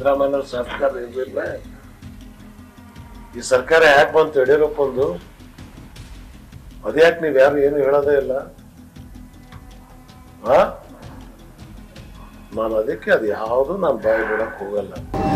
ಸಿದ್ದರಾಮಯ್ಯ ಸರ್ಕಾರ ಇರ್ಲಿಲ್ಲ ಈ ಸರ್ಕಾರ ಯಾಕೆ ಬಂತು ಯಡಿಯೂರಪ್ಪಂದು ಅದ್ಯಾಕೆ ನೀವ್ ಯಾರು ಏನು ಹೇಳೋದೇ ಇಲ್ಲ ಆ ನಾನು ಅದಕ್ಕೆ ಅದು ಯಾವುದು ನಾನು ಬಾಯಿ ಬಿಡಕ್ ಹೋಗಲ್ಲ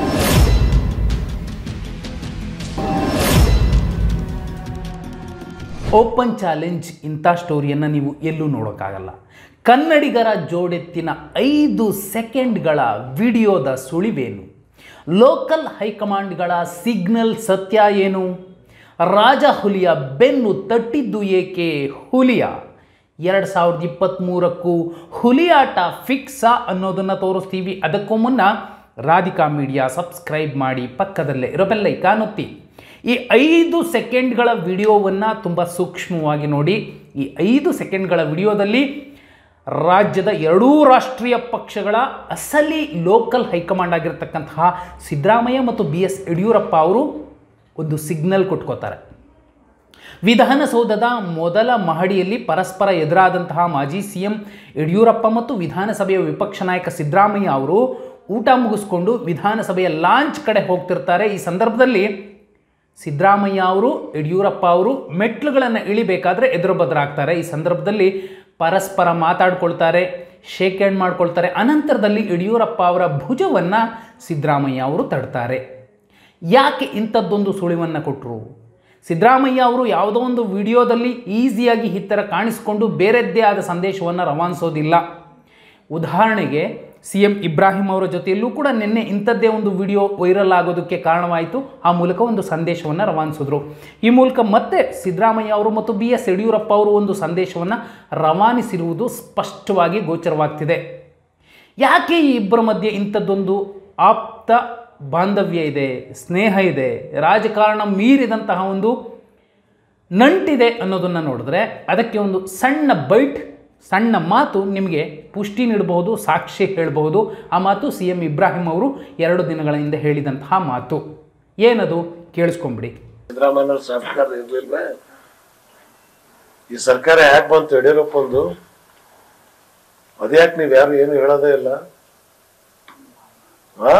ಓಪನ್ ಚಾಲೆಂಜ್ ಇಂಥ ಸ್ಟೋರಿಯನ್ನು ನೀವು ಎಲ್ಲೂ ನೋಡೋಕ್ಕಾಗಲ್ಲ ಕನ್ನಡಿಗರ ಜೋಡೆತ್ತಿನ ಐದು ಸೆಕೆಂಡ್ಗಳ ವಿಡಿಯೋದ ಸುಳಿವೇನು ಲೋಕಲ್ ಹೈಕಮಾಂಡ್ಗಳ ಸಿಗ್ನಲ್ ಸತ್ಯ ಏನು ರಾಜ ಹುಲಿಯ ಬೆನ್ನು ತಟ್ಟಿದ್ದು ಏಕೆ ಹುಲಿಯ ಎರಡು ಸಾವಿರದ ಇಪ್ಪತ್ತ್ಮೂರಕ್ಕೂ ಹುಲಿಯಾಟ ಫಿಕ್ಸಾ ಅನ್ನೋದನ್ನು ತೋರಿಸ್ತೀವಿ ಅದಕ್ಕೂ ಮುನ್ನ ರಾಧಿಕಾ ಮೀಡಿಯಾ ಸಬ್ಸ್ಕ್ರೈಬ್ ಮಾಡಿ ಪಕ್ಕದಲ್ಲೇ ಇರೋ ಬೆಲ್ಲೈಕಾನ್ ಒತ್ತಿ ಈ ಐದು ಸೆಕೆಂಡ್ಗಳ ವಿಡಿಯೋವನ್ನು ತುಂಬ ಸೂಕ್ಷ್ಮವಾಗಿ ನೋಡಿ ಈ ಐದು ಸೆಕೆಂಡ್ಗಳ ವಿಡಿಯೋದಲ್ಲಿ ರಾಜ್ಯದ ಎರಡೂ ರಾಷ್ಟ್ರೀಯ ಪಕ್ಷಗಳ ಅಸಲಿ ಲೋಕಲ್ ಹೈಕಮಾಂಡ್ ಆಗಿರ್ತಕ್ಕಂತಹ ಸಿದ್ದರಾಮಯ್ಯ ಮತ್ತು ಬಿ ಎಸ್ ಯಡಿಯೂರಪ್ಪ ಅವರು ಒಂದು ಸಿಗ್ನಲ್ ಕೊಟ್ಕೋತಾರೆ ವಿಧಾನಸೌಧದ ಮೊದಲ ಮಹಡಿಯಲ್ಲಿ ಪರಸ್ಪರ ಎದುರಾದಂತಹ ಮಾಜಿ ಸಿ ಎಂ ಯಡಿಯೂರಪ್ಪ ಮತ್ತು ವಿಧಾನಸಭೆಯ ವಿಪಕ್ಷ ನಾಯಕ ಸಿದ್ದರಾಮಯ್ಯ ಅವರು ಊಟ ಮುಗಿಸ್ಕೊಂಡು ವಿಧಾನಸಭೆಯ ಲಾಂಚ್ ಕಡೆ ಹೋಗ್ತಿರ್ತಾರೆ ಈ ಸಂದರ್ಭದಲ್ಲಿ ಸಿದ್ದರಾಮಯ್ಯ ಅವರು ಯಡಿಯೂರಪ್ಪ ಅವರು ಮೆಟ್ಲುಗಳನ್ನು ಇಳಿಬೇಕಾದ್ರೆ ಎದುರು ಬದರಾಗ್ತಾರೆ ಈ ಸಂದರ್ಭದಲ್ಲಿ ಪರಸ್ಪರ ಮಾತಾಡ್ಕೊಳ್ತಾರೆ ಶೇಕ್ ಹ್ಯಾಂಡ್ ಮಾಡ್ಕೊಳ್ತಾರೆ ಅನಂತರದಲ್ಲಿ ಯಡಿಯೂರಪ್ಪ ಅವರ ಭುಜವನ್ನು ಸಿದ್ದರಾಮಯ್ಯ ಅವರು ತಡ್ತಾರೆ ಯಾಕೆ ಇಂಥದ್ದೊಂದು ಸುಳಿವನ್ನು ಕೊಟ್ಟರು ಸಿದ್ದರಾಮಯ್ಯ ಅವರು ಯಾವುದೋ ಒಂದು ವಿಡಿಯೋದಲ್ಲಿ ಈಸಿಯಾಗಿ ಈ ಥರ ಕಾಣಿಸ್ಕೊಂಡು ಬೇರೆದ್ದೇ ಆದ ಸಂದೇಶವನ್ನು ರವಾನಿಸೋದಿಲ್ಲ ಉದಾಹರಣೆಗೆ ಸಿ ಎಂ ಇಬ್ರಾಹಿಂ ಅವರ ಜೊತೆಯಲ್ಲೂ ಕೂಡ ನಿನ್ನೆ ಇಂಥದ್ದೇ ಒಂದು ವಿಡಿಯೋ ವೈರಲ್ ಆಗೋದಕ್ಕೆ ಕಾರಣವಾಯಿತು ಆ ಮೂಲಕ ಒಂದು ಸಂದೇಶವನ್ನು ರವಾನಿಸಿದ್ರು ಈ ಮೂಲಕ ಮತ್ತೆ ಸಿದ್ದರಾಮಯ್ಯ ಅವರು ಮತ್ತು ಬಿ ಎಸ್ ಯಡಿಯೂರಪ್ಪ ಅವರು ಒಂದು ಸಂದೇಶವನ್ನು ರವಾನಿಸಿರುವುದು ಸ್ಪಷ್ಟವಾಗಿ ಗೋಚರವಾಗ್ತಿದೆ ಯಾಕೆ ಈ ಇಬ್ಬರ ಮಧ್ಯೆ ಇಂಥದ್ದೊಂದು ಆಪ್ತ ಬಾಂಧವ್ಯ ಇದೆ ಸ್ನೇಹ ಇದೆ ರಾಜಕಾರಣ ಮೀರಿದಂತಹ ಒಂದು ನಂಟಿದೆ ಅನ್ನೋದನ್ನು ನೋಡಿದ್ರೆ ಅದಕ್ಕೆ ಒಂದು ಸಣ್ಣ ಬೈಟ್ ಸಣ್ಣ ಮಾತು ನಿಮಗೆ ಪುಷ್ಟಿ ನೀಡಬಹುದು ಸಾಕ್ಷಿ ಹೇಳಬಹುದು ಆ ಮಾತು ಸಿ ಎಂ ಇಬ್ರಾಹಿಂ ಅವರು ಎರಡು ದಿನಗಳ ಹಿಂದೆ ಹೇಳಿದಂತಹ ಮಾತು ಏನದು ಕೇಳಿಸ್ಕೊಂಬಿಡಿ ಸಿದ್ದರಾಮಯ್ಯ ಸರ್ಕಾರ ಇರ್ಲಿಲ್ಲ ಈ ಸರ್ಕಾರ ಯಾಕೆ ಬಂತು ಯಡಿಯೂರಪ್ಪಂದು ಅದ್ಯಾಕೆ ನೀವ್ ಯಾರು ಏನು ಹೇಳೋದೇ ಇಲ್ಲ ಆ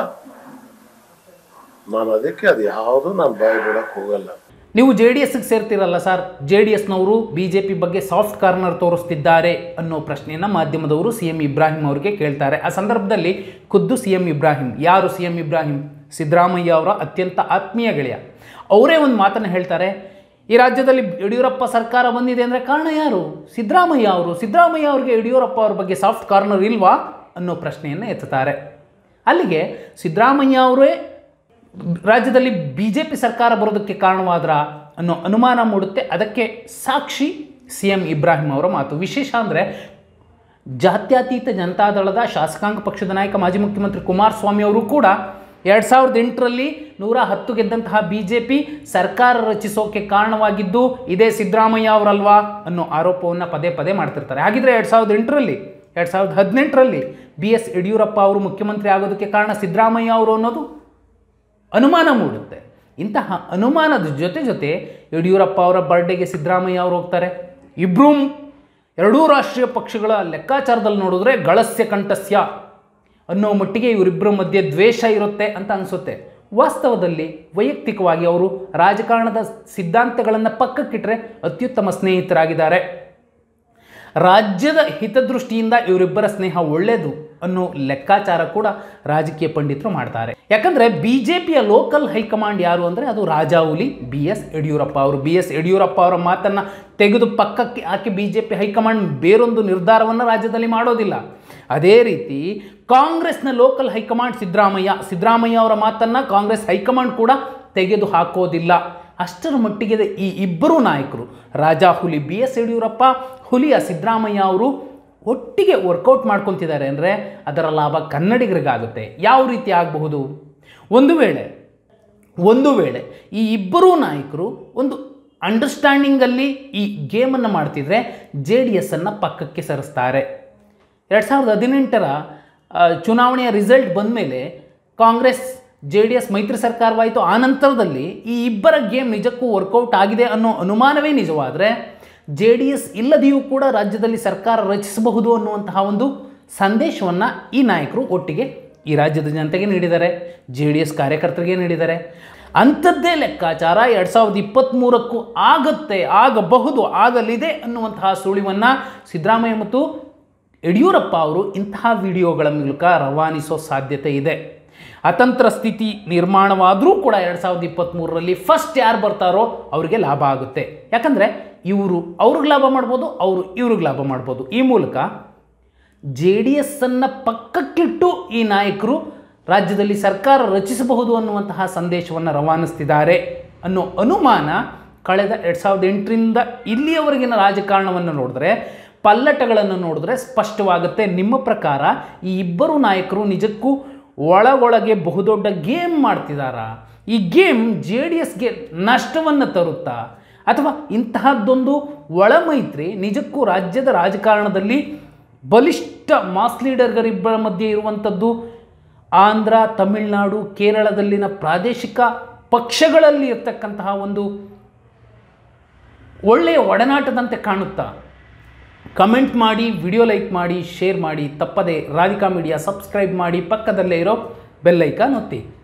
ನಾನು ಅದಕ್ಕೆ ಅದು ಯಾವುದು ನಾನು ಬಾಯಿ ಬಿಡಕ್ ಹೋಗಲ್ಲ ನೀವು ಜೆ ಡಿ ಎಸ್ಗೆ ಸೇರ್ತಿರಲ್ಲ ಸರ್ ಜೆ ಡಿ ಎಸ್ನವರು ಬಿ ಜೆ ಪಿ ಬಗ್ಗೆ ಸಾಫ್ಟ್ ಕಾರ್ನರ್ ತೋರಿಸ್ತಿದ್ದಾರೆ ಅನ್ನೋ ಪ್ರಶ್ನೆಯನ್ನು ಮಾಧ್ಯಮದವರು ಸಿ ಎಂ ಇಬ್ರಾಹಿಂ ಅವರಿಗೆ ಕೇಳ್ತಾರೆ ಆ ಸಂದರ್ಭದಲ್ಲಿ ಖುದ್ದು ಸಿ ಎಂ ಇಬ್ರಾಹಿಂ ಯಾರು ಸಿ ಎಂ ಇಬ್ರಾಹಿಂ ಸಿದ್ದರಾಮಯ್ಯ ಅವರ ಅತ್ಯಂತ ಆತ್ಮೀಯ ಗೆಳೆಯ ಅವರೇ ಒಂದು ಮಾತನ್ನು ಹೇಳ್ತಾರೆ ಈ ರಾಜ್ಯದಲ್ಲಿ ಯಡಿಯೂರಪ್ಪ ಸರ್ಕಾರ ಬಂದಿದೆ ಅಂದರೆ ಕಾರಣ ಯಾರು ಸಿದ್ದರಾಮಯ್ಯ ಅವರು ಸಿದ್ದರಾಮಯ್ಯ ಅವರಿಗೆ ಯಡಿಯೂರಪ್ಪ ಅವ್ರ ಬಗ್ಗೆ ಸಾಫ್ಟ್ ಕಾರ್ನರ್ ಇಲ್ವಾ ಅನ್ನೋ ಪ್ರಶ್ನೆಯನ್ನು ಎತ್ತುತ್ತಾರೆ ಅಲ್ಲಿಗೆ ಸಿದ್ದರಾಮಯ್ಯ ಅವರೇ ರಾಜ್ಯದಲ್ಲಿ ಬಿ ಜೆ ಪಿ ಸರ್ಕಾರ ಬರೋದಕ್ಕೆ ಕಾರಣವಾದ್ರ ಅನ್ನೋ ಅನುಮಾನ ಮೂಡುತ್ತೆ ಅದಕ್ಕೆ ಸಾಕ್ಷಿ ಸಿ ಎಂ ಇಬ್ರಾಹಿಂ ಅವರ ಮಾತು ವಿಶೇಷ ಅಂದರೆ ಜಾತ್ಯತೀತ ಜನತಾದಳದ ಶಾಸಕಾಂಗ ಪಕ್ಷದ ನಾಯಕ ಮಾಜಿ ಮುಖ್ಯಮಂತ್ರಿ ಕುಮಾರಸ್ವಾಮಿ ಅವರು ಕೂಡ ಎರಡು ಸಾವಿರದ ಎಂಟರಲ್ಲಿ ನೂರ ಹತ್ತು ಗೆದ್ದಂತಹ ಬಿ ಜೆ ಪಿ ಸರ್ಕಾರ ರಚಿಸೋಕೆ ಕಾರಣವಾಗಿದ್ದು ಇದೇ ಸಿದ್ದರಾಮಯ್ಯ ಅವರಲ್ವಾ ಅನ್ನೋ ಆರೋಪವನ್ನು ಪದೇ ಪದೇ ಮಾಡ್ತಿರ್ತಾರೆ ಹಾಗಿದ್ರೆ ಎರಡು ಸಾವಿರದ ಎಂಟರಲ್ಲಿ ಎರಡು ಸಾವಿರದ ಹದಿನೆಂಟರಲ್ಲಿ ಬಿ ಎಸ್ ಯಡಿಯೂರಪ್ಪ ಅವರು ಮುಖ್ಯಮಂತ್ರಿ ಆಗೋದಕ್ಕೆ ಕಾರಣ ಸಿದ್ದರಾಮಯ್ಯ ಅವರು ಅನ್ನೋದು ಅನುಮಾನ ಮೂಡುತ್ತೆ ಇಂತಹ ಅನುಮಾನದ ಜೊತೆ ಜೊತೆ ಯಡಿಯೂರಪ್ಪ ಅವರ ಬರ್ಡೇಗೆ ಸಿದ್ದರಾಮಯ್ಯ ಅವರು ಹೋಗ್ತಾರೆ ಇಬ್ಬರೂ ಎರಡೂ ರಾಷ್ಟ್ರೀಯ ಪಕ್ಷಗಳ ಲೆಕ್ಕಾಚಾರದಲ್ಲಿ ನೋಡಿದ್ರೆ ಗಳಸ್ಯ ಕಂಠಸ್ಯ ಅನ್ನೋ ಮಟ್ಟಿಗೆ ಇವರಿಬ್ಬರ ಮಧ್ಯೆ ದ್ವೇಷ ಇರುತ್ತೆ ಅಂತ ಅನಿಸುತ್ತೆ ವಾಸ್ತವದಲ್ಲಿ ವೈಯಕ್ತಿಕವಾಗಿ ಅವರು ರಾಜಕಾರಣದ ಸಿದ್ಧಾಂತಗಳನ್ನು ಪಕ್ಕಕ್ಕಿಟ್ಟರೆ ಅತ್ಯುತ್ತಮ ಸ್ನೇಹಿತರಾಗಿದ್ದಾರೆ ರಾಜ್ಯದ ಹಿತದೃಷ್ಟಿಯಿಂದ ಇವರಿಬ್ಬರ ಸ್ನೇಹ ಒಳ್ಳೆಯದು ಅನ್ನೋ ಲೆಕ್ಕಾಚಾರ ಕೂಡ ರಾಜಕೀಯ ಪಂಡಿತರು ಮಾಡ್ತಾರೆ ಯಾಕಂದರೆ ಬಿ ಜೆ ಪಿಯ ಲೋಕಲ್ ಹೈಕಮಾಂಡ್ ಯಾರು ಅಂದರೆ ಅದು ರಾಜಾವುಲಿ ಬಿ ಎಸ್ ಯಡಿಯೂರಪ್ಪ ಅವರು ಬಿ ಎಸ್ ಯಡಿಯೂರಪ್ಪ ಅವರ ಮಾತನ್ನು ತೆಗೆದು ಪಕ್ಕಕ್ಕೆ ಹಾಕಿ ಬಿ ಜೆ ಪಿ ಹೈಕಮಾಂಡ್ ಬೇರೊಂದು ನಿರ್ಧಾರವನ್ನು ರಾಜ್ಯದಲ್ಲಿ ಮಾಡೋದಿಲ್ಲ ಅದೇ ರೀತಿ ಕಾಂಗ್ರೆಸ್ನ ಲೋಕಲ್ ಹೈಕಮಾಂಡ್ ಸಿದ್ದರಾಮಯ್ಯ ಸಿದ್ದರಾಮಯ್ಯ ಅವರ ಮಾತನ್ನು ಕಾಂಗ್ರೆಸ್ ಹೈಕಮಾಂಡ್ ಕೂಡ ತೆಗೆದು ಹಾಕೋದಿಲ್ಲ ಅಷ್ಟರ ಮಟ್ಟಿಗೆ ಈ ಇಬ್ಬರು ನಾಯಕರು ರಾಜಾ ಹುಲಿ ಬಿ ಎಸ್ ಯಡಿಯೂರಪ್ಪ ಹುಲಿಯ ಸಿದ್ದರಾಮಯ್ಯ ಅವರು ಒಟ್ಟಿಗೆ ವರ್ಕೌಟ್ ಮಾಡ್ಕೊತಿದ್ದಾರೆ ಅಂದರೆ ಅದರ ಲಾಭ ಕನ್ನಡಿಗರಿಗಾಗುತ್ತೆ ಯಾವ ರೀತಿ ಆಗಬಹುದು ಒಂದು ವೇಳೆ ಒಂದು ವೇಳೆ ಈ ಇಬ್ಬರೂ ನಾಯಕರು ಒಂದು ಅಂಡರ್ಸ್ಟ್ಯಾಂಡಿಂಗಲ್ಲಿ ಈ ಗೇಮನ್ನು ಮಾಡ್ತಿದ್ರೆ ಜೆ ಡಿ ಎಸ್ಸನ್ನು ಪಕ್ಕಕ್ಕೆ ಸರಿಸ್ತಾರೆ ಎರಡು ಸಾವಿರದ ಹದಿನೆಂಟರ ಆ, ಚುನಾವಣೆಯ ರಿಸಲ್ಟ್ ಬಂದ ಮೇಲೆ ಕಾಂಗ್ರೆಸ್ ಜೆ ಡಿ ಎಸ್ ಮೈತ್ರಿ ಸರ್ಕಾರವಾಯಿತು ಆ ನಂತರದಲ್ಲಿ ಈ ಇಬ್ಬರ ಗೇಮ್ ನಿಜಕ್ಕೂ ವರ್ಕೌಟ್ ಆಗಿದೆ ಅನ್ನೋ ಅನುಮಾನವೇ ನಿಜವಾದರೆ ಜೆ ಡಿ ಎಸ್ ಇಲ್ಲದೆಯೂ ಕೂಡ ರಾಜ್ಯದಲ್ಲಿ ಸರ್ಕಾರ ರಚಿಸಬಹುದು ಅನ್ನುವಂತಹ ಒಂದು ಸಂದೇಶವನ್ನು ಈ ನಾಯಕರು ಒಟ್ಟಿಗೆ ಈ ರಾಜ್ಯದ ಜನತೆಗೆ ನೀಡಿದ್ದಾರೆ ಜೆ ಡಿ ಎಸ್ ಕಾರ್ಯಕರ್ತರಿಗೆ ನೀಡಿದ್ದಾರೆ ಅಂಥದ್ದೇ ಲೆಕ್ಕಾಚಾರ ಎರಡು ಸಾವಿರದ ಇಪ್ಪತ್ತ್ಮೂರಕ್ಕೂ ಆಗತ್ತೆ ಆಗಬಹುದು ಆಗಲಿದೆ ಅನ್ನುವಂತಹ ಸುಳಿವನ್ನು ಸಿದ್ದರಾಮಯ್ಯ ಮತ್ತು ಯಡಿಯೂರಪ್ಪ ಅವರು ಇಂತಹ ವಿಡಿಯೋಗಳ ಮೂಲಕ ರವಾನಿಸೋ ಸಾಧ್ಯತೆ ಇದೆ ಅತಂತ್ರ ಸ್ಥಿತಿ ನಿರ್ಮಾಣವಾದರೂ ಕೂಡ ಎರಡು ಸಾವಿರದ ಇಪ್ಪತ್ತ್ಮೂರರಲ್ಲಿ ಫಸ್ಟ್ ಯಾರು ಬರ್ತಾರೋ ಅವರಿಗೆ ಲಾಭ ಆಗುತ್ತೆ ಯಾಕಂದರೆ ಇವರು ಅವ್ರಿಗೆ ಲಾಭ ಮಾಡ್ಬೋದು ಅವರು ಇವ್ರಿಗೆ ಲಾಭ ಮಾಡ್ಬೋದು ಈ ಮೂಲಕ ಜೆ ಡಿ ಎಸ್ಸನ್ನು ಪಕ್ಕಕ್ಕಿಟ್ಟು ಈ ನಾಯಕರು ರಾಜ್ಯದಲ್ಲಿ ಸರ್ಕಾರ ರಚಿಸಬಹುದು ಅನ್ನುವಂತಹ ಸಂದೇಶವನ್ನು ರವಾನಿಸ್ತಿದ್ದಾರೆ ಅನ್ನೋ ಅನುಮಾನ ಕಳೆದ ಎರಡು ಸಾವಿರದ ಎಂಟರಿಂದ ಇಲ್ಲಿಯವರೆಗಿನ ರಾಜಕಾರಣವನ್ನು ನೋಡಿದ್ರೆ ಪಲ್ಲಟಗಳನ್ನು ನೋಡಿದ್ರೆ ಸ್ಪಷ್ಟವಾಗುತ್ತೆ ನಿಮ್ಮ ಪ್ರಕಾರ ಈ ಇಬ್ಬರು ನಾಯಕರು ನಿಜಕ್ಕೂ ಒಳಗೊಳಗೆ ಬಹುದೊಡ್ಡ ಗೇಮ್ ಮಾಡ್ತಿದ್ದಾರಾ ಈ ಗೇಮ್ ಜೆ ಡಿ ಎಸ್ಗೆ ನಷ್ಟವನ್ನು ತರುತ್ತಾ ಅಥವಾ ಇಂತಹದ್ದೊಂದು ಒಳಮೈತ್ರಿ ನಿಜಕ್ಕೂ ರಾಜ್ಯದ ರಾಜಕಾರಣದಲ್ಲಿ ಬಲಿಷ್ಠ ಮಾಸ್ ಲೀಡರ್ಗಳಿಬ್ಬರ ಮಧ್ಯೆ ಇರುವಂಥದ್ದು ಆಂಧ್ರ ತಮಿಳುನಾಡು ಕೇರಳದಲ್ಲಿನ ಪ್ರಾದೇಶಿಕ ಪಕ್ಷಗಳಲ್ಲಿ ಇರ್ತಕ್ಕಂತಹ ಒಂದು ಒಳ್ಳೆಯ ಒಡನಾಟದಂತೆ ಕಾಣುತ್ತಾ ಕಮೆಂಟ್ ಮಾಡಿ ವಿಡಿಯೋ ಲೈಕ್ ಮಾಡಿ ಶೇರ್ ಮಾಡಿ ತಪ್ಪದೆ ರಾಧಿಕಾ ಮೀಡಿಯಾ ಸಬ್ಸ್ಕ್ರೈಬ್ ಮಾಡಿ ಪಕ್ಕದಲ್ಲೇ ಇರೋ ಬೆಲ್ಲೈಕಾನ್ ಒತ್ತಿ